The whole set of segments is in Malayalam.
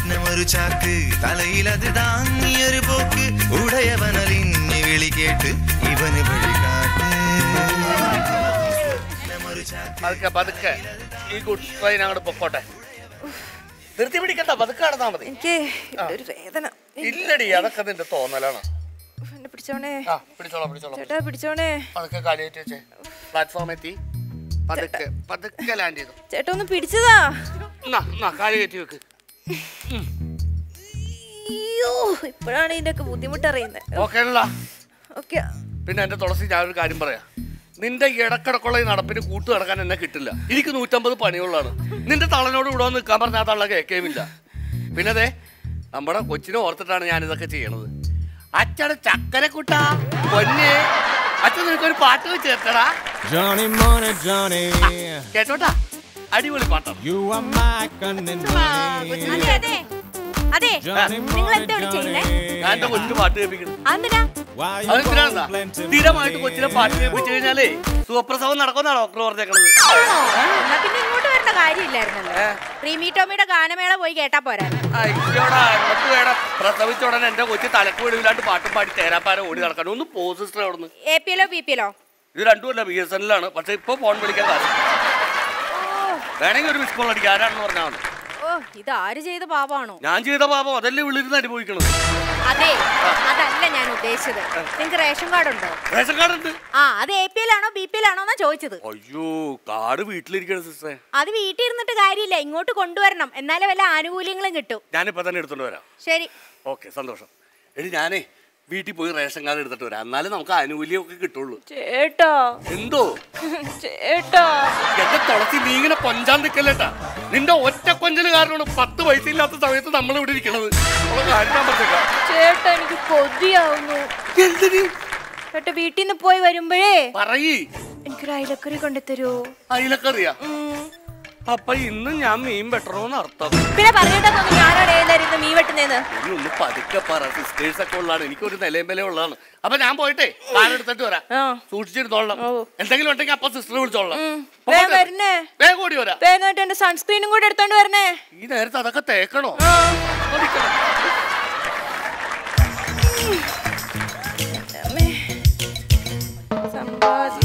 ഒരു ചാക്ക് തലയിലത് താങ്ങിയൊരു പോക്ക് ഉടയവനലിഞ്ഞ് വിളി കേട്ട് ഇവന് വഴികാട്ട് ഒരു ചാക്ക് പതുക്കെ പതുക്കെ ഈ ഗുഡ് ട്രെയിൻ അങ്ങോട്ട് പൊക്കോട്ടെ ധൃതി പിടിക്കണ്ട പതുക്കെ നടന്നാ മതി എനിക്ക് ഒരു വേദന ഇല്ലടി അതൊക്കെ നിന്റെ തോന്നലാണ് എന്നെ പിടിച്ചോണേ ആ പിടിച്ചോളാം പിടിച്ചോളാം ചേട്ടാ പിടിച്ചോണേ പതുക്കെ കാലിയേറ്റ് വെച്ചേ പ്ലാറ്റ്ഫോം എത്തി പതുക്കെ പതുക്കെ ലാൻഡ് ചെയ്തു ചേട്ടാ ഒന്ന് പിടിച്ചതാ എന്നാ എന്നാ കാലി കയറ്റി വെക്ക് അയ്യോ ഇപ്പോഴാണ് ഇതിന്റെയൊക്കെ ബുദ്ധിമുട്ട് അറിയുന്നത് ഓക്കെ അല്ല ഓക്കെ പിന്നെ എന്റെ തുളസി ഞാൻ ഒരു കാര്യം പറയാം നിന്റെ ഇടക്കിടക്കുള്ള ഈ നടപ്പിന് കൂട്ടു നടക്കാൻ എന്നെ കിട്ടില്ല എനിക്ക് നൂറ്റമ്പത് പണിയുള്ളതാണ് നിന്റെ തള്ളനോട് ഇവിടെ വന്ന് നിൽക്കാൻ പറഞ്ഞാൽ ആ തള്ള കേൾക്കേമില്ല പിന്നെ അതെ നമ്മുടെ കൊച്ചിനെ ഓർത്തിട്ടാണ് ഞാൻ ഇതൊക്കെ ചെയ്യണത് അച്ഛടെ ചക്കര കുട്ടാ പൊന്നെ അച്ഛൻ നിനക്കൊരു പാട്ട് വെച്ച് ചേർത്തടാ Johnny Money, Johnny, കേട്ടോട്ടാ അടിപൊളി പാട്ടാണ് you are my cunning money. അതെ അതെ അതെ Johnny നിങ്ങൾ Money, എന്താ ഇവിടെ ചെയ്യുന്നേ ഞാൻ എന്റെ Johnny. കൊച്ചിന് പാട്ട് കേൾപ്പിക്കുന്നു അതെന്തിനാ Why you അതെന്തിനാണെന്നാ want plenty സ്ഥിരമായിട്ട് money? കൊച്ചിനെ പാട്ട് കേൾപ്പിച്ചു കഴിഞ്ഞാലേ സുഖപ്രസവം നടക്കുന്ന ഡോക്ടർ പറഞ്ഞേക്കണത് എന്നാ പിന്നെ ഇങ്ങോട്ട് വരേണ്ട കാര്യമില്ലായിരുന്നല്ലോ പ്രീമി ടോമിയുടെ ഗാനമേള പോയി കേട്ടാ പോരാ അയ്യോടാ എന്നിട്ട് വേണം പ്രസവിച്ച ഉടനെ എന്റെ കൊച്ചി തലക്ക് വീടില്ലാണ്ട് പാട്ടും പാടി തേരാപ്പാര ഓടി നടക്കണം ഒന്ന് പോ സിസ്റ്റർ അവിടുന്ന് എ പി എല്ലോ ബി പി എല്ലോ ഇത് രണ്ടുമല്ല ബി എസ് എൻ ആണ് പക്ഷെ ഇപ്പൊ ഫോൺ വിളിക്കാൻ കാശ് വേണമെങ്കിൽ ഒരു മിസ് കോൾ അടിക്കുക ആരാണെന്ന് പറഞ്ഞാൽ മതി ഓ ഇത് ആര് ചെയ്ത പാപമാണോ ഞാൻ ചെയ്ത പാപം അതല്ലേ വിളിരുന്ന് അനുഭവിക്കണത് അതെ അതല്ല ഞാൻ ഉദ്ദേശിച്ചത് നിങ്ങക്ക് റേഷൻ കാർഡ് ഉണ്ടോ റേഷൻ കാർഡ് ഉണ്ട് ആ അത് എ പി എൽ ആണോ ബി പി എൽ ആണോ എന്നാ ചോദിച്ചത് അയ്യോ കാർഡ് വീട്ടിലിരിക്കണം സിസ്റ്ററെ അത് വീട്ടിൽ ഇരുന്നിട്ട് കാര്യമില്ല ഇങ്ങോട്ട് കൊണ്ടുവരണം എന്നാലേ വല്ല ആനുകൂല്യങ്ങളും കിട്ടും ഞാനിപ്പോ തന്നെ എടുത്തോണ്ട് വരാം ശരി ഓക്കെ സന്തോഷം എടി ഞാനേ വീട്ടിൽ പോയി റേഷൻ കാർഡ് എടുത്തിട്ട് വരാം എന്നാലേ നമുക്ക് ആനുകൂല്യമൊക്കെ കിട്ടുള്ളൂ ചേട്ടാ എന്തോ ചേട്ടാ എന്റെ തുളസി നീ ഇങ്ങനെ കൊഞ്ചാൻ നിൽക്കല്ലേട്ടാ നിന്റെ ഒറ്റ കൊഞ്ചല് കാരണമാണ് പത്ത് പൈസ ഇല്ലാത്ത സമയത്ത് നമ്മൾ ഇവിടെ ഇരിക്കണത് ഉള്ള കാര്യം ഞാൻ പറഞ്ഞേക്കാം. ചേട്ടാ എനിക്ക് കൊതിയാവുന്നു എന്തിന് ചേട്ടാ വീട്ടിൽ നിന്ന് പോയി വരുമ്പോഴേ പറയ് എനിക്കൊരു അയലക്കറി കൊണ്ടുതരുമോ അയിലക്കറിയാ അപ്പൊ ഇന്ന് ഞാൻ മീൻ വെട്ടണോന്ന് അർത്ഥം പിന്നെ പറഞ്ഞിട്ടാ തോന്നുന്നു ഞാനാണ് ഏതായിരുന്നു മീൻ വെട്ടുന്നേന്ന് ഇനി ഒന്ന് പതുക്കെ പറ സിസ്റ്റേഴ്സ് ഒക്കെ ഉള്ളതാണ് എനിക്കൊരു നിലയും വില ഉള്ളതാണ് അപ്പൊ ഞാൻ പോയിട്ടെ കാർ എടുത്തിട്ട് വരാം ആ. സൂക്ഷിച്ചിരുന്നോളാം എന്തെങ്കിലും ഉണ്ടെങ്കിൽ അപ്പൊ സിസ്റ്റർ വിളിച്ചോളാം അപ്പൊ വേഗം പോട്ടെ. വരണേ വേഗം ഓടി വരാം വേഗമായിട്ട് എന്റെ സൺസ്ക്രീനും കൂടെ എടുത്തോണ്ട് വരണേ ഈ നേരത്തെ അതൊക്കെ തേക്കണോ ആ. ഓടിക്കണം. അമ്മേ. സമ്പാദി.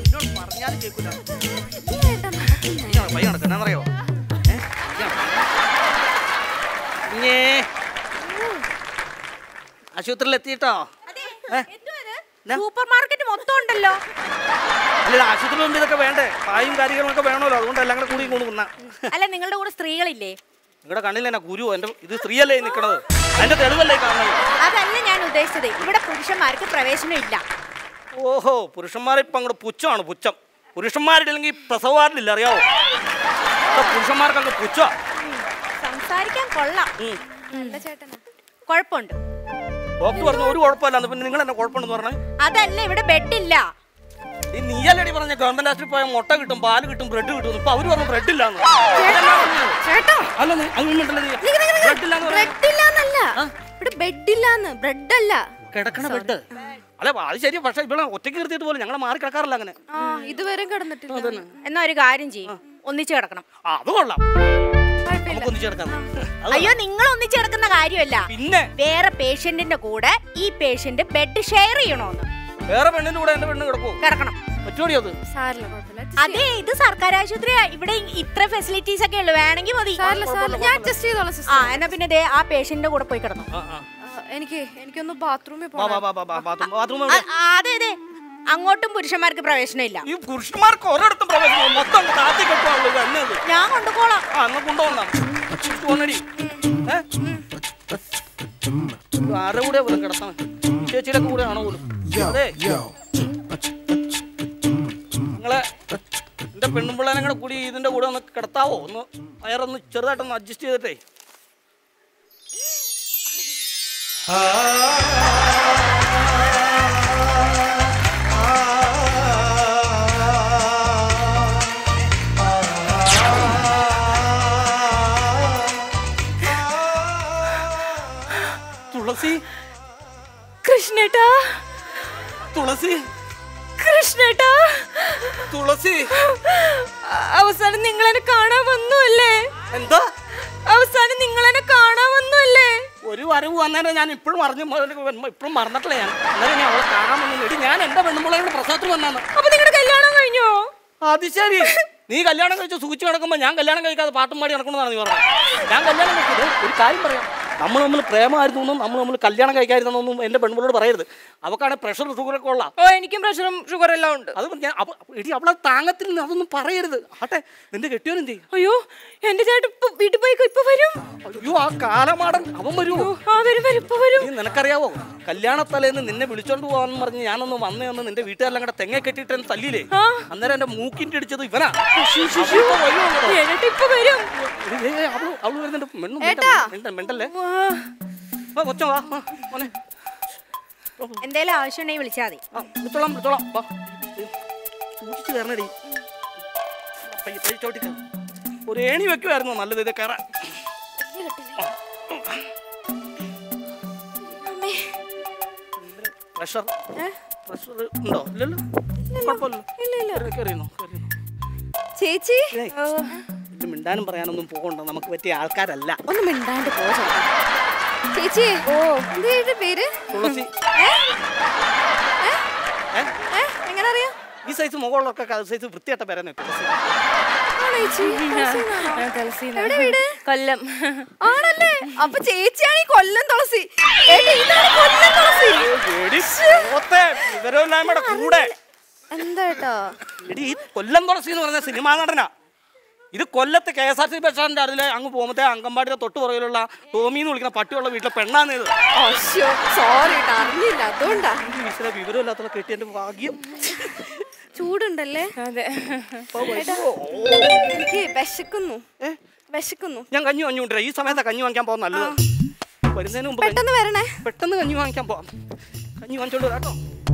ആശുപത്രിയിൽ എത്തിയിട്ടോ സൂപ്പർ മാർക്കറ്റ് മൊത്തം ഉണ്ടല്ലോ അല്ല ആശുപത്രിയിൽ ഉണ്ട് ഇതൊക്കെ വേണ്ടേ പായും കാര്യങ്ങളൊക്കെ വേണമല്ലോ അതുകൊണ്ട് എല്ലാം കൂടെ കൂടി കൊണ്ട് നിന്നാ അല്ല നിങ്ങളുടെ കൂടെ സ്ത്രീകളില്ലേ നിങ്ങളുടെ കണ്ണിൽ എന്നാ കുരു എന്റെ ഇത് സ്ത്രീയല്ലേ ഈ നിക്കണത് അതിന്റെ തെളിവല്ലേ ഈ കാണുന്നത് അതല്ല ഞാൻ ഉദ്ദേശിച്ചത് ഇവിടെ പുരുഷന്മാർക്ക് പ്രവേശനം ഇല്ല ഓഹോ പുരുഷന്മാരെ ഇപ്പൊ അങ്ങോട്ട് പുച്ഛമാണ് പുച്ഛം പുരുഷന്മാരുടെ അല്ലെങ്കിൽ പ്രസവവാർഡിലില്ല അറിയാവോ ഇപ്പൊ പുരുഷന്മാർക്ക് അങ്ങ് പുച്ഛ സംസാരിക്കാൻ കൊള്ളാം നല്ല ചേട്ടനാ കുഴപ്പമുണ്ട് ഡോക്ടർ പറഞ്ഞു ഒരു കുഴപ്പമില്ല പിന്നെ നിങ്ങൾ എന്നെ കുഴപ്പമുണ്ടെന്ന് പറഞ്ഞേ അതല്ല ഇവിടെ ബെഡില്ല ഈ നീയല്ലടി പറഞ്ഞ ഗവൺമെന്റ് ആശുപത്രി പോയാൽ മുട്ട കിട്ടും പാല് കിട്ടും ബ്രെഡ് കിട്ടും ഇപ്പൊ അവര് പറഞ്ഞു ബ്രെഡ് ഇല്ലാന്ന് ചേട്ടാ അല്ല നീ അങ്ങനെയുണ്ടല്ലോ ബ്രെഡ് ഇല്ലാന്ന് പറഞ്ഞാ ബ്രെഡ് ഇല്ലാന്നല്ല ഇവിടെ ബെഡ് ഇല്ലാന്ന് ബ്രെഡ് അല്ല കിടക്കണ ബെഡ് അല്ല അത് ശരി പക്ഷെ ഇവിടെ ഒറ്റയ്ക്ക് നിർത്തിയിട്ട് പോലും ഞങ്ങൾ മാറി കിടക്കാറില്ല അങ്ങനെ ഇതുവരെ കിടന്നിട്ടില്ല എന്നാ ഒരു കാര്യം ചെയ്യും ഒന്നിച്ചു കിടക്കണം ആ അത് കൊള്ളാം നമുക്ക് ഒന്നിച്ച് കിടക്കാം അത് അയ്യോ നിങ്ങൾ ഒന്നിച്ചു കിടക്കുന്ന കാര്യമല്ല പിന്നെ വേറെ പേഷ്യന്റിന്റെ കൂടെ ഈ പേഷ്യന്റ് ബെഡ് ഷെയർ ചെയ്യണോന്ന് വേറെ പെണ്ണിന്റെ കൂടെ എന്റെ പെണ്ണ് കിടക്കുവോ കിടക്കണം പറ്റുമോടി അത് സാരില്ല കുഴപ്പമില്ല അതെ ഇത് സർക്കാർ ആശുപത്രിയാ ഇവിടെ ഇത്ര ഫെസിലിറ്റീസ് ഒക്കെ ഉള്ളു വേണമെങ്കിൽ മതി സാരില്ല സാരില്ല ഞാൻ അഡ്ജസ്റ്റ് ചെയ്തോളാം ആ സിസ്റ്റർ എന്നാ പിന്നെ ദേ ആ പേഷ്യന്റിന്റെ കൂടെ പോയി കിടന്നു ആ, ആ. എനിക്ക് എനിക്കൊന്ന് ബാത്റൂമിൽ വാ, വാ, പോകണം വാ, വാ, വാ, ബാത്റൂം ബാത്റൂം ആ, എവിടെ? ആ, അതെ അതെ അങ്ങോട്ടും പുരുഷന്മാർക്ക് പ്രവേശനം ഇല്ല ഈ പുരുഷന്മാർക്ക് ഒരിടത്തും പ്രവേശനം മൊത്തം അങ്ങ് താത്തി കെട്ടുവാണല്ലോ ഇത് എന്നത് ഞാൻ കൊണ്ടുപോകണം ആ അങ്ങ് കൊണ്ടുപോകണം പോന്നടി ഏ? ഇത് ആരുടെ കൂടെ പോലും കിടത്താൻ ചേച്ചിയുടെ കൂടെ ആണോ പോലും അതെ നിങ്ങളെ എന്റെ പെണ്ണുമ്പിള്ളേനെ കൂടെ കൂടി ഇതിന്റെ കൂടെ ഒന്ന് കിടത്താവോ ഒന്ന് വയറൊന്ന് ചെറുതായിട്ടൊന്ന് അഡ്ജസ്റ്റ് ചെയ്തിട്ടേ തുളസി കൃഷ്ണേട്ടാ തുളസി കൃഷ്ണേട്ടാ തുളസി അ- അവസാനം നിങ്ങൾ എന്നെ കാണാൻ വന്നു അല്ലേ എന്താ അവസാനം നിങ്ങൾ എന്നെ കാണാൻ വന്നു വരവ് അന്നേരം ഞാൻ ഇപ്പോഴും അറിഞ്ഞു ഇപ്പോഴും മറന്നിട്ടില്ല ഞാൻ അന്നേരം ഞാൻ അവളെ കാണാൻ വന്നു എടി ഞാൻ എന്റെ പെണ്ണുമ്പോളെ പ്രസവത്തിൽ വന്നാന്ന് അപ്പൊ നിങ്ങളുടെ കല്യാണം കഴിഞ്ഞോ അത് ശരി നീ കല്യാണം കഴിച്ച് സൂചിച്ച് കിടക്കുമ്പോൾ ഞാൻ കല്യാണം കഴിക്കാതെ പാട്ടും പാടി നടക്കണമെന്നാണ് നീ പറഞ്ഞത് ഞാൻ കല്യാണം കഴിച്ചത് ഒരു കാര്യം പറയാം നമ്മൾ തമ്മിൽ പ്രേമമായിരുന്നു എന്നും നമ്മൾ തമ്മിൽ കല്യാണം കഴിക്കാതിരുന്നൊന്നും എൻ്റെ പെൺപിള്ളോട് പറയരുത് അവക്കാണ് പ്രഷർ ഷുഗറൊക്കെ ഉള്ള ഓ എനിക്കും പ്രഷറും ഷുഗർ എല്ലാം ഉണ്ട് അത് ഞാൻ അവ- എടി അവളെ താങ്ങത്തിൽ നിന്ന് അതൊന്നും പറയരുത് ആട്ടെ നിന്റെ കെട്ടിയോനും ചെയ്യും അയ്യോ എന്റെ ചേട്ടൻ ഇപ്പൊ വീട്ടിൽ പോയി ഇപ്പൊ വരും അയ്യോ ആ കാലമാടൻ അവൻ വരുമോ ആ വരും വരും ഇപ്പൊ വരും നീ നിനക്കറിയാവോ കല്യാണത്തലേന്ന് നിന്നെ വിളിച്ചോണ്ട് പോവാന്ന് പറഞ്ഞ് ഞാനൊന്ന് വന്നേ ഒന്ന് നിന്റെ വീട്ടുകാരെല്ലാം കൂടെ തെങ്ങ കെട്ടിയിട്ട് എന്നെ തല്ലിയില്ലേ ആ. അന്നേരം എന്റെ മൂക്കിന്റെ അടിച്ചത് ഇവനാ അവളിപ്പോ വരുമോ അങ്ങോട്ട്? എന്നിട്ട് ഇപ്പൊ വരും എടി, ഏയ്, ഏയ്, അവള് അവള് വരുന്നുണ്ട് മെണ്ണു ഏട്ടാ. മെണ്ടല്ലേ വാ. വാ, കൊച്ചോ വാ വാ, മോനെ എന്തേലും ആവശ്യമുണ്ടെങ്കിൽ വിളിച്ചാൽ മതി ആ വിളിച്ചോളാം വിളിച്ചോളാം വാ സൂക്ഷിച്ച് കയറണടി പയ്യെ പയ്യെ ചവിട്ടിക്ക ഒരു ഏണി വെക്കുമായിരുന്നു നല്ലത് ഇത് കയറാൻ പ്രഷർ പ്രഷർ ഉണ്ടോ ഇല്ലല്ലോ കുഴപ്പമില്ലല്ലോ കയറിയുന്നോ കയറിയുന്നോ ചേച്ചി ഏയ്, ഇത് മിണ്ടാനും പറയാനൊന്നും പോകണ്ട നമുക്ക് പറ്റിയ ആൾക്കാരല്ല ഒന്ന് മിണ്ടാണ്ട് പോ ചേട്ടാ. ചേച്ചി ഓ എന്താ പേര് തുളസി ഏ? ഏ? ഏ? എങ്ങനെ അറിയാം ഈ സൈസ് മുകളിലൊക്കെ സൈസ് വൃത്തിയായിട്ട പേരാണ് തുളസി ആണോ ചേച്ചി തുളസിന്നാണോ? എവിടെ വീട് കൊല്ലം ആണല്ലേ അപ്പൊ ചേച്ചിയാണ് ഈ കൊല്ലം തുളസി ഏട്ടാ, ഇതാണ് കൊല്ലം തുളസി എടി, പോത്തെ, വിവരമില്ലായ്മയുടെ കൂടെ എന്താ ഏട്ടാ എടി ഈ കൊല്ലം തുളസി എന്ന് പറഞ്ഞ സിനിമാ നടനാ ഇത് കൊല്ലത്ത് K S R T bus സ്റ്റാൻഡിന്റെ അതിലെ അങ്ങ് പോകുമ്പത്തെ അങ്കമ്പാടിയുടെ തൊട്ട് പുറകിലുള്ള ടോമി എന്ന് വിളിക്കുന്ന പട്ടിയുള്ള വീട്ടിലെ പെണ്ണാന്ന് ഇത് അശ്ശോ സോറി ഏട്ടാ അറിഞ്ഞില്ല അതുകൊണ്ടാ ഈശ്വര വിവരമില്ലാത്ത കെട്ടിയതിന്റെ ഭാഗ്യം ചൂടുണ്ടല്ലേ അതെ എനിക്ക് വിശക്കുന്നു വിശക്കുന്നു ഞാൻ കഞ്ഞി വാങ്ങിക്കൊണ്ടിരാ ഈ സമയത്താ കഞ്ഞി വാങ്ങിക്കാൻ പോകാൻ നല്ലത് വരുന്നതിന് മുമ്പ് കഞ്ഞി- പെട്ടെന്ന് വരണേ പെട്ടെന്ന് കഞ്ഞി വാങ്ങിക്കാൻ പോവാം കഞ്ഞി വാങ്ങിച്ചോണ്ട് വരാം കേട്ടോ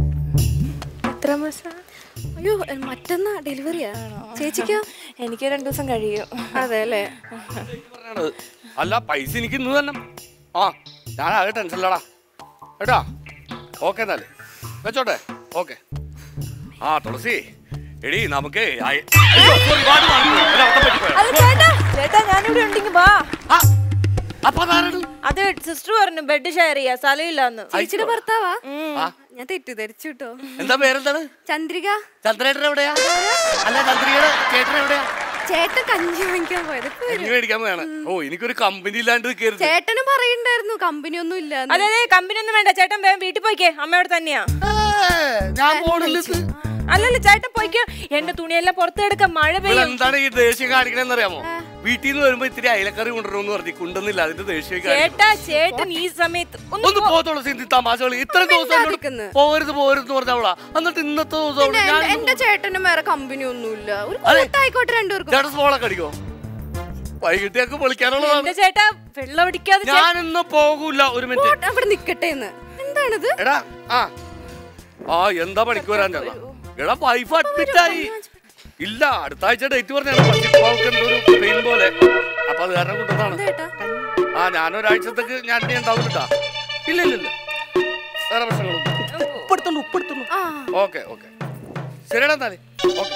എത്ര മാസം അയ്യോ എ, മറ്റന്നാ ഡെലിവറിയാ ചേച്ചിക്കോ എനിക്ക് രണ്ടു ദിവസം കഴിയും അതെ അല്ലേ പറയണത് അല്ല പൈസ എനിക്ക് ഇന്ന് തന്നെ ആ ഞാൻ ആകെ ടെൻഷനില്ലടാ കേട്ടാ ഓക്കെ എന്നാല് വെച്ചോട്ടെ ഓക്കെ ആ തുളസി എടി നമുക്ക് അയ- അയ്യോ, sorry, വാടി, വാടി, വാടി. ഒരു അബദ്ധം പറ്റിപ്പോയി. അല്ല ചേട്ടാ ചേട്ടാ ഞാനിവിടെ ഉണ്ടെങ്കിൽ വാ ആ, അപ്പൊ അതാരാണ് അത് സിസ്റ്റർ പറഞ്ഞു ബെഡ് ഷെയർ ചെയ്യാ സ്ഥലമില്ലാന്ന് ചേച്ചിയുടെ ഭർത്താവാ ആ, ഞാൻ തെറ്റിദ്ധരിച്ചു കേട്ടോ എന്താ പേരെന്താണ് ചന്ദ്രിക ചന്ദ്രേട്ടൻ എവിടെയാ അല്ല ചന്ദ്രികയുടെ ചേട്ടൻ എവിടെയാ ചേട്ടൻ കഞ്ഞി വാങ്ങിക്കാൻ പോയത് ഇപ്പൊ വരും. കഞ്ഞി മേടിക്കാൻ പോയാണ് ഓ എനിക്കൊരു കമ്പനി ഇല്ലാണ്ട് കയറി ചേട്ടനും പറയണ്ടായിരുന്നു കമ്പനി ഒന്നും ഇല്ല അതെ അതെ കമ്പനി ഒന്നും വേണ്ട ചേട്ടൻ വേഗം വീട്ടിൽ പോയിക്കേ അമ്മയോട് തന്നെയാ ഞാൻ പോണില്ല ഇത്. അല്ലല്ല ചേട്ടൻ പോയിക്കോ എന്റെ തുണിയെല്ലാം പുറത്തെടുക്ക മഴ പെയ്യും എന്താണ് ഈ ദേഷ്യം കാണിക്കണെന്ന് അറിയാമോ വീട്ടിൽ നിന്ന് വരുമ്പോ ഇത്തിരി അയലക്കറി കൊണ്ടുവരുമെന്ന് പറഞ്ഞു കൊണ്ടുവന്നില്ല അതിന്റെ ദേഷ്യം കാണിക്കും ചേട്ടാ ചേട്ടൻ ഈ സമയത്ത് ഒന്ന് ഒന്ന് പോത്തോളൂ സിന്ധി തമാശകൾ ഇത്രയും ദിവസം എന്നോട് മിണ്ടാതിരിക്കുന്ന്. പോകരുത് പോകരുത് എന്ന് പറഞ്ഞവളാ എന്നിട്ട് ഇന്നത്തെ ദിവസം അവള് പിന്നെ ഞാൻ എന്റെ- എന്റെ ചേട്ടനും വേറെ കമ്പനി ഒന്നുമില്ല ഒരു അതെ. കൂട്ടായിക്കോട്ടെ രണ്ടുപേർക്കും ചേട്ടൻ സ്മോളൊക്കെ അടിക്കോ വൈകിട്ടേക്ക് പൊളിക്കാനുള്ളതാണ് എന്റെ ചേട്ടാ വെള്ളം അടിക്കാതെ ചേ- ഞാൻ ഇന്ന് പോകൂല ഒരു മിനിറ്റ് പോട്ടെ, അവിടെ നിക്കട്ടെ എന്ന് എന്താണിത് എടാ ആ ആ എന്താ പണിക്ക് വരാൻ ചേട്ടാ എടാ വൈഫ് അഡ്മിറ്റ് ആയി ഇല്ല അടുത്ത ആഴ്ച ഡേറ്റ് പറഞ്ഞാണ് പക്ഷെ ഇപ്പൊ അവൾക്ക് എന്തോ ഒരു പെയിൻ പോലെ അപ്പൊ അത് കാരണം കൊണ്ടുവന്നാണ് ചേട്ടാ ആ ഞാൻ ഒരാഴ്ചത്തേക്ക് ഞാൻ ഇനി ഉണ്ടാവും കേട്ടാ ഇല്ല ഇല്ല ഇല്ല വേറെ പ്രശ്നങ്ങളൊന്നും ഉപ്പെടുത്തുന്നു ഉപ്പെടുത്തുന്നു ആ ഓക്കെ ഓക്കെ ശരിയാടാ എന്നാല് ഓക്കെ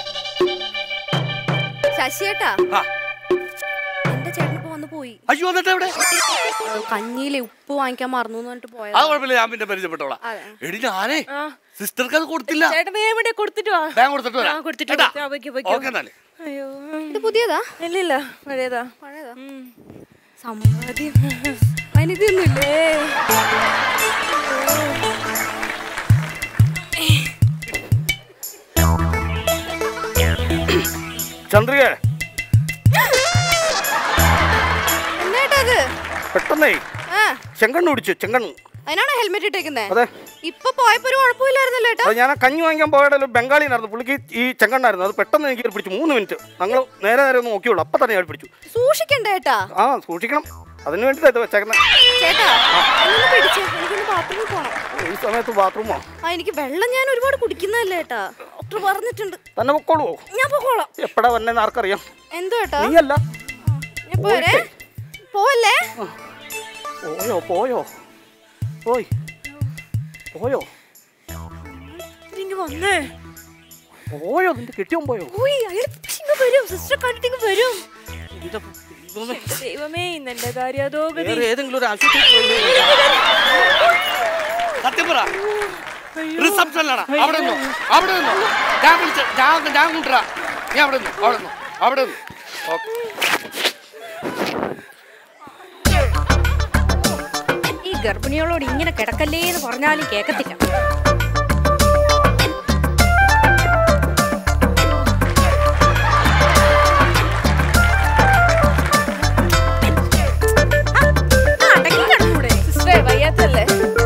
ശശിയേട്ടാ ആ എന്റെ ചേട്ടൻ ഇപ്പൊ വന്ന് പോയി അയ്യോ എന്നിട്ട് എവിടെ കഞ്ഞിയിലെ ഉപ്പ് വാങ്ങിക്കാൻ മറന്നു എന്ന് പറഞ്ഞിട്ട് പോയത് അത് കുഴപ്പമില്ല ഞാൻ പിന്നെ പരിചയപ്പെട്ടോളാം അതെ. എടി ഞാനേ ആ. സിസ്റ്റർക്ക് അത് കൊടുത്തില്ല ചേട്ടൻ വേഗം ഇവിടെ കൊടുത്തിട്ട് വാ ബാങ്ക് കൊടുത്തിട്ട് ആ, വരാം കൊടുത്തിട്ട് കേട്ടാ? വാ. പോയിക്കോ, പോയിക്കോ. ഓക്കെ എന്നാല് അയ്യോ ഇത് പുതിയതാ ഇല്ലില്ല പഴയതാ പഴയതാ ഉം. സമ്പാദ്യം അതിനിതൊന്നും ഇല്ലേ ചന്ദ്രിക എന്നാട്ടാ അത് പെട്ടെന്നേ ആ ചെങ്കണ്ണ് പിടിച്ചു ചെങ്കണ്ണ് അതിനാണോ ഹെൽമെറ്റ് ഇട്ടേക്കുന്നേ അതെ ഇപ്പൊ പോയപ്പോ ഒരു കുഴപ്പമില്ലായിരുന്നല്ലോ ഏട്ടാ അത് ഞാൻ ആ കഞ്ഞി വാങ്ങിക്കാൻ പോയടല്ലോ ബംഗാളിനായിരുന്നു പുള്ളിക്ക് ഈ ചെങ്കണ്ണായിരുന്നു അത് പെട്ടെന്ന് എനിക്ക് പിടിച്ചു മൂന്ന് മിനിറ്റ് ഞങ്ങൾ നേരെ നേരെ ഒന്ന് നോക്കിയുള്ളൂ അപ്പം തന്നെ ഞാൻ പിടിച്ചു സൂക്ഷിക്കണ്ടേ ഏട്ടാ ആ സൂക്ഷിക്കണം അതിന് വേണ്ടിയിട്ടാണ് ഇത് വെച്ചേക്കുന്നത് ചേട്ടാ എന്നൊന്ന് പിടിച്ച് എനിക്കൊന്ന് ബാത്റൂമിൽ പോണം ഈ സമയത്ത് ബാത്റൂമോ ആ എനിക്ക് വെള്ളം ഞാൻ ഒരുപാട് കുടിക്കുന്നതല്ലേ ഏട്ടാ ഡോക്ടർ പറഞ്ഞിട്ടുണ്ട് തന്നെ പൊക്കോളുവോ ഞാൻ പോക്കോളാം എപ്പോഴാ വന്നെന്ന് ആർക്കറിയാം എന്തോ ഏട്ടാ നീയല്ല ഞാൻ പോരെ പോവല്ലേ പോയോ പോയോ പോയി പോയോ ഇങ്ങ് വന്നേ പോയോ നിന്റെ കെട്ടിയോൻ പോയോ ഉയ്, അയാൾ ഇങ്ങ് വരും സിസ്റ്റർ കണ്ടിട്ട് വരും എന്റെ ദൈവമേ ഇന്നെന്റെ കാര്യം അതോ ഗതി വേറെ ഏതെങ്കിലും ഒരു ആശുപത്രി സത്യം പറ റിസപ്ഷനിലാണ് അവിടെ നിന്നോ അവിടെ നിന്നോ ഞാൻ വിളിച്ച ഞാൻ ഞാൻ കൊണ്ടുവരാ നീ അവിടെ നിന്നു അവിടെ നിന്നു അവിടെ നിന്നു ഓക്കെ ഈ ഗർഭിണികളോട് ഇങ്ങനെ കിടക്കല്ലേ എന്ന് പറഞ്ഞാലും കേക്കത്തില്ല ആ, അടങ്ങി കിടന്നൂടെ? സിസ്റ്ററെ വയ്യാത്തല്ലേ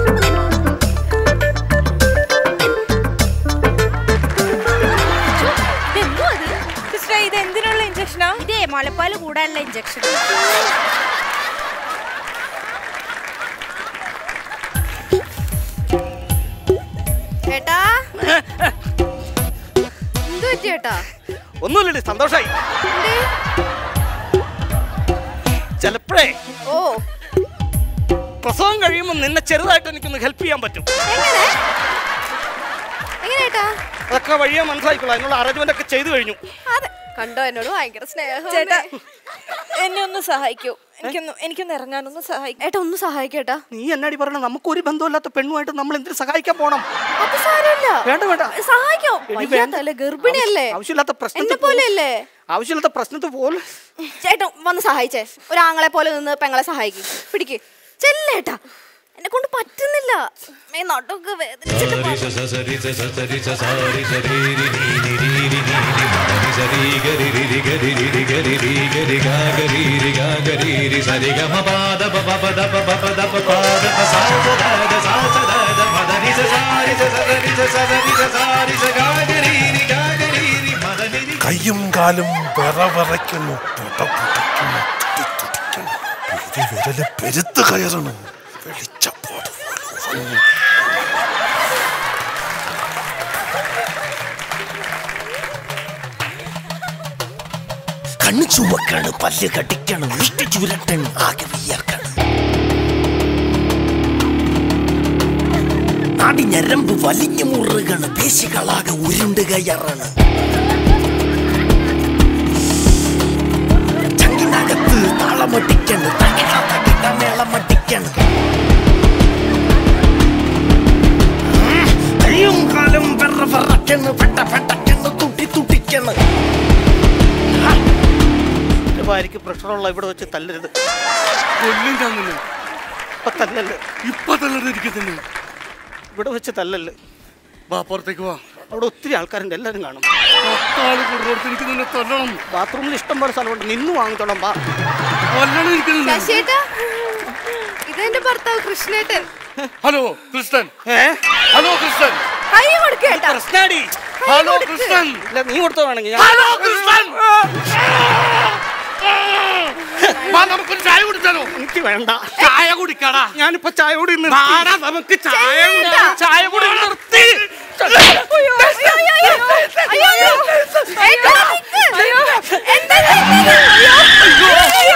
ഇതെന്തുവാ ഇത്? സിസ്റ്ററെ ഇത് എന്തിനുള്ള ഇഞ്ചക്ഷനാ ഇതേ മുലപ്പാല് കൂടാനുള്ള ഇഞ്ചക്ഷൻ ചേട്ടാ എന്ത് പറ്റി ചേട്ടാ ഒന്നുമില്ലടി സന്തോഷായി ചിലപ്പോഴേ ഓ പ്രസവം കഴിയുമ്പോൾ നിന്നെ ചെറുതായിട്ട് എനിക്കൊന്ന് ഹെൽപ്പ് ചെയ്യാൻ പറ്റും എങ്ങനെ എങ്ങനെ ചേട്ടാ അതൊക്കെ വഴിയെ മനസ്സിലായിക്കോളാം അതിനുള്ള അറേഞ്ച്മെന്റ് ഒക്കെ ചെയ്തു കഴിഞ്ഞു അതെ കണ്ടോ എന്നോട് ഭയങ്കര സ്നേഹം ചേട്ടാ എന്നെ ഒന്ന് സഹായിക്കൂ എനിക്കൊന്ന് എനിക്കൊന്ന് ഇറങ്ങാനൊന്ന് സഹായിക്കും ഏട്ടാ ഒന്ന് സഹായിക്കേട്ടാ നീ എന്നാടി പറഞ്ഞ നമുക്ക് ഒരു ബന്ധമില്ലാത്ത പെണ്ണുമായിട്ട് നമ്മൾ എന്തിനു സഹായിക്കാൻ പോണം അത് സാരമില്ല വേണ്ട വേണ്ട സഹായിക്കോ എടി, വേണ്ട. വയ്യാത്തല്ലേ ഗർഭിണിയല്ലേ ആവശ്യമില്ലാത്ത എന്നെ പ്രശ്നത്തിൽ പോലെയല്ലേ ആവശ്യമില്ലാത്ത പ്രശ്നത്തിൽ പോലെ ചേട്ടൻ വന്ന് സഹായിച്ചേ ഒരു ആങ്ങളെ പോലെ നിന്ന് പെങ്ങളെ സഹായിക്കും പിടിക്ക് ചെല്ലേട്ടാ എന്നെ കൊണ്ട് പറ്റുന്നില്ല മേ നടുക്ക് വേദനിച്ചിട്ട് പോ- കയ്യും കാലും വിറവിറയ്ക്കുന്നു പുടപുടയ്ക്കുന്നു തുടിതുടിക്കുന്നു പിരി വിരല് പെരുത്ത് കയറണം വെളിച്ചപ്പാട് പോലെ ഉറങ്ങുന്നു. കണ്ണ് ചുമക്കാണ് പല്ല് കടിക്കാണ് മുഷ്ടി ചുരട്ടൻ ആകെ വിയർക്കാണ് നാടി ഞരമ്പ് വലിഞ്ഞു മുറുകണ് പേശികളാകെ ഉരുണ്ട് കയറാണ് ചങ്കിനകത്ത് താളമട്ടിക്കണ് തകിട തകിട മേളമട്ടിക്കണ് കയ്യും കാലും വെറ വെറക്കണ് പെട്ട പെട്ടക്കണ് തുട്ടി തുട്ടിക്കണ് ഭാര്യക്ക് പ്രഷറുള്ള ഇവിടെ വെച്ച് തല്ലരുത് കൊല്ലും ഞാൻ നിന്നെ ഇപ്പൊ തല്ലല് ഇപ്പൊ തന്നെ എനിക്ക് തന്നെ ഇവിടെ വെച്ച് തല്ലല് വാ പുറത്തേക്ക് വാ അവിടെ ഒത്തിരി ആൾക്കാരുണ്ട് എല്ലാവരും കാണും പത്താള് കൂടുന്നിടത്ത് എനിക്ക് നിന്നെ തൊല്ലണം ബാത്റൂമിൽ ഇഷ്ടം പോലെ സ്ഥലമുണ്ട് നിന്ന് വാങ്ങിച്ചോളാം വാ കൊല്ലണം എനിക്ക് നിന്നെ. ശശിയേട്ടാ ഇതെന്റെ ഭർത്താവ് കൃഷ്ണേട്ടൻ ഹലോ കൃഷ്ണൻ ഏ ഹലോ കൃഷ്ണൻ കൈ കൊടുക്കേട്ടാ പ്രശ്നാടി ഹലോ കൃഷ്ണൻ ഇല്ല നീ കൊടുത്തോ വേണമെങ്കിൽ ഞാൻ ഹലോ കൃഷ്ണൻ വാ നമുക്കൊരു ചായ കുടിച്ചാലോ എനിക്ക് വേണ്ട ചായ കുടിക്കാടാ ഞാനിപ്പോ ചായ കൂടി നിർത്തി. വാടാ നമുക്ക് ചായ ചെല്ലേട്ടാ. ചായ കൂടി നിർത്തി അയ്യോ, അയ്യോ, അയ്യോ, അയ്യോ. അയ്യോ, അയ്യോ. ഏട്ടാ, നിക്ക്. എന്താ ചെയ്യുന്നത്? അയ്യോ. അയ്യോ.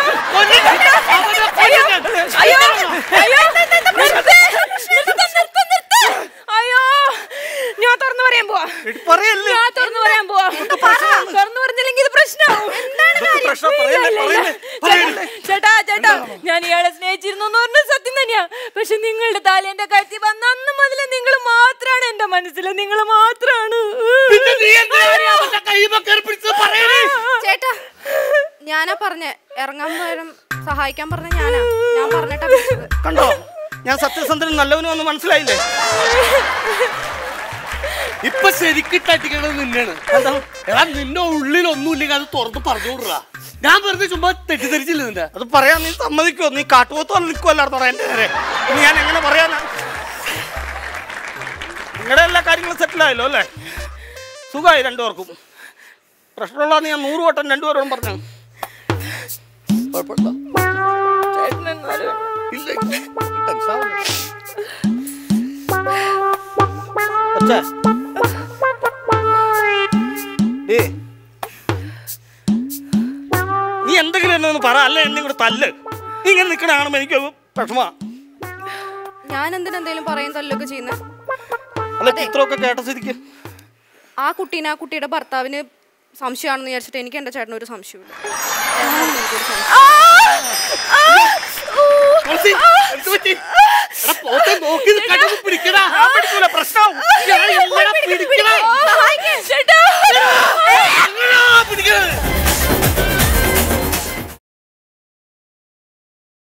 അയ്യോ. അയ്യോ. നിർത്ത്, നിർത്ത്, നിർത്ത്, നിർത്ത്. അയ്യോ ഞാൻ തുറന്നു പറയാൻ പോവാ എടി, പറയല്ലേ ഞാൻ തുറന്നു പറയാൻ പോവാ തുറന്നു പറഞ്ഞില്ലെങ്കിൽ ഇത് പ്രശ്നമാവും ഇതൊക്കെ പ്രശ്നം പറയല്ലേ പറയല്ലേ പറയല്ലേ ചേട്ടാ ചേട്ടാ ഞാൻ ഇയാളെ സ്നേഹിച്ചിരുന്നു എന്ന് പറഞ്ഞ സത്യം തന്നെയാ പക്ഷെ നിങ്ങളുടെ താലി എന്റെ കഴുത്തി വന്ന അന്ന് മുതൽ നിങ്ങൾ മാത്രാണ് എന്റെ മനസ്സിൽ നിങ്ങൾ മാത്രാണ് ചേട്ടാ ഞാനാ പറഞ്ഞ ഇറങ്ങാൻ പകരം സഹായിക്കാൻ പറഞ്ഞ ഞാനാ ഞാൻ പറഞ്ഞിട്ടാ വിളിച്ചത്. കണ്ടോ ഞാൻ സത്യസന്ധനും നല്ലവനും ഒന്ന് മനസ്സിലായില്ലേ ഇപ്പൊ ശരിക്കിട്ടടിക്കണത് നിന്നെയാണ് എന്താ എടാ നിന്റെ ഉള്ളിൽ ഒന്നുമില്ലെങ്കിൽ അത് തുറന്ന് പറഞ്ഞുകൊടുറാ ഞാൻ വെറുതെ ചുമ്മാ തെറ്റിദ്ധരിച്ചില്ല നിന്റെ അത് പറയാൻ നീ സമ്മതിക്കോ നീ കാട്ടുപോത്തോളം നിൽക്കുമല്ലായിരുന്നു പറയാൻ എന്റെ നേരെ ഇനി ഞാൻ എങ്ങനെ പറയാനാ നിങ്ങളുടെ എല്ലാ കാര്യങ്ങളും സെറ്റിൽ ആയല്ലോ അല്ലേ സുഖമായി രണ്ടുപേർക്കും പ്രശ്നമുള്ളതെന്ന് ഞാൻ നൂറ് വട്ടം രണ്ടുപേരോടും പറഞ്ഞു കുഴപ്പമില്ല ചേട്ടനെന്നാലും ഇല്ല ടെൻഷൻ ആവണ്ട. ഒച്ച ഡേ നീ എന്തെങ്കിലും എന്നെ ഒന്ന് പറ അല്ല എന്നെ കൂടെ തല്ല് നീ ഇങ്ങനെ നിൽക്കണ കാണുമ്പോൾ എനിക്ക് വിഷമാ ഞാൻ എന്തിനെന്തേലും പറയും തല്ലൊക്കെ ചെയ്യുന്നത് അല്ല ഇത്രയൊക്കെ കേട്ട സ്ഥിതിക്ക് ആ കുട്ടീനെ ആ കുട്ടിയുടെ ഭർത്താവിന് സംശയമാണെന്ന് വിചാരിച്ചിട്ട് എനിക്ക് എന്റെ ചേട്ടന് ഒരു സംശയമില്ല തുളസി, എന്ത് പറ്റി? എടാ, പോത്തെ നോക്കി നിൽക്ക്.